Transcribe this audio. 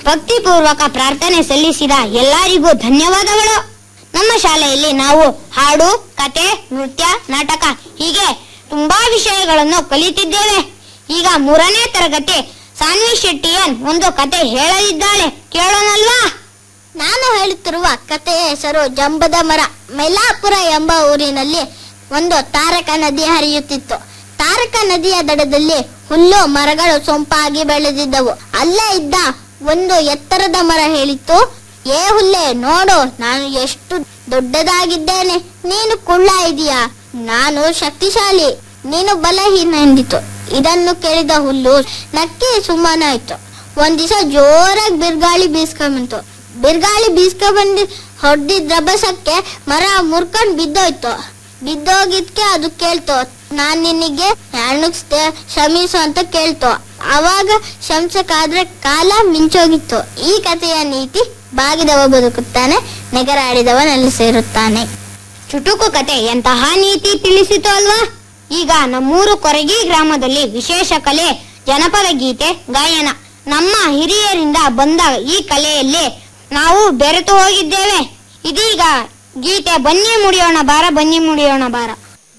ಭಕ್ತಿಪೂರ್ವಕ ಪ್ರಾರ್ಥನೆ ಸಲ್ಲಿಸಿದ ಎಲ್ಲರಿಗೂ ಧನ್ಯವಾದಗಳು ನಮ್ಮ ಶಾಲೆಯಲ್ಲಿ ನಾವು ಹಾಡು ಕತೆ ನೃತ್ಯ ನಾಟಕ ಹೀಗೆ ತುಂಬಾ ವಿಷಯಗಳನ್ನು ಕಲಿತಿದ್ದೇವೆ ಈಗ ಮೂರನೇ ತರಗತಿ ಸಾನ್ವಿ ಶೆಟ್ಟಿಯನ್ ಒಂದು ಕತೆ ಹೇಳಲಿದ್ದಾಳೆ ಕೇಳೋಣಲ್ವಾ ನಾನು ಹೇಳುತ್ತಿರುವ ಕಥೆಯ ಹೆಸರು ಜಂಬದ ಮರ ಮೈಲಾಪುರ ಎಂಬ ಊರಿನಲ್ಲಿ ಒಂದು ತಾರಕ ನದಿ ಹರಿಯುತ್ತಿತ್ತು ತಾರಕ ನದಿಯ ದಡದಲ್ಲಿ ಹುಲ್ಲು ಮರಗಳು ಸೊಂಪಾಗಿ ಬೆಳೆದಿದ್ದವು ಅಲ್ಲೇ ಇದ್ದ ಒಂದು ಎತ್ತರದ ಮರ ಹೇಳಿತ್ತು ಏ ಹುಲ್ಲೆ ನೋಡು ನಾನು ಎಷ್ಟು ದೊಡ್ಡದಾಗಿದ್ದೇನೆ ನೀನು ಕುಳ್ಳ ಇದೀಯಾ ನಾನು ಶಕ್ತಿಶಾಲಿ ನೀನು ಬಲಹೀನ ಎಂದಿತು ಇದನ್ನು ಕೇಳಿದ ಹುಲ್ಲು ನಕ್ಕಿ ಸುಮ್ಮನಾಯ್ತು ಒಂದ್ ದಿವಸ ಜೋರಾಗಿ ಬಿರ್ಗಾಳಿ ಬೀಸ್ಕೊಂಡ್ಬಂತು ಬಿರ್ಗಾಳಿ ಬೀಸ್ಕೊ ಬಂದಿ ಹೊಡೆದಿದ್ದ ರಭಸಕ್ಕೆ ಮರ ಮುರ್ಕೊಂಡ್ ಬಿದ್ದೋಯ್ತು ಬಿದ್ದೋಗಿದ್ಕೆ ಅದು ಕೇಳ್ತು ನಾನ್ ನಿನಗೆ ಅಣುಗ್ಸ್ದೆ ಕ್ಷಮಿಸು ಅಂತ ಕೇಳ್ತು ಅವಾಗ ಶಂಸಕ್ಕಾದ್ರೆ ಕಾಲ ಮಿಂಚೋಗಿತ್ತು ಈ ಕಥೆಯ ನೀತಿ ಬಾಗಿದವ ಬದುಕುತ್ತಾನೆ ನೆಗರಾಡಿದವ ನಲ್ಲಿ ಸೇರುತ್ತಾನೆ ಚುಟುಕು ಕತೆ ಎಂತಹ ನೀತಿ ತಿಳಿಸಿತು ಅಲ್ವಾ ಈಗ ನಮ್ಮೂರು ಕೊರಗಿ ಗ್ರಾಮದಲ್ಲಿ ವಿಶೇಷ ಕಲೆ ಜನಪದ ಗೀತೆ ಗಾಯನ ನಮ್ಮ ಹಿರಿಯರಿಂದ ಬಂದ ಈ ಕಲೆಯಲ್ಲಿ ನಾವು ಬೆರೆತು ಹೋಗಿದ್ದೇವೆ ಇದೀಗ ಗೀತೆ ಬನ್ನಿ ಮುಡಿಯೋಣ ಬಾರ ಬನ್ನಿ ಮುಡಿಯೋಣ ಬಾರ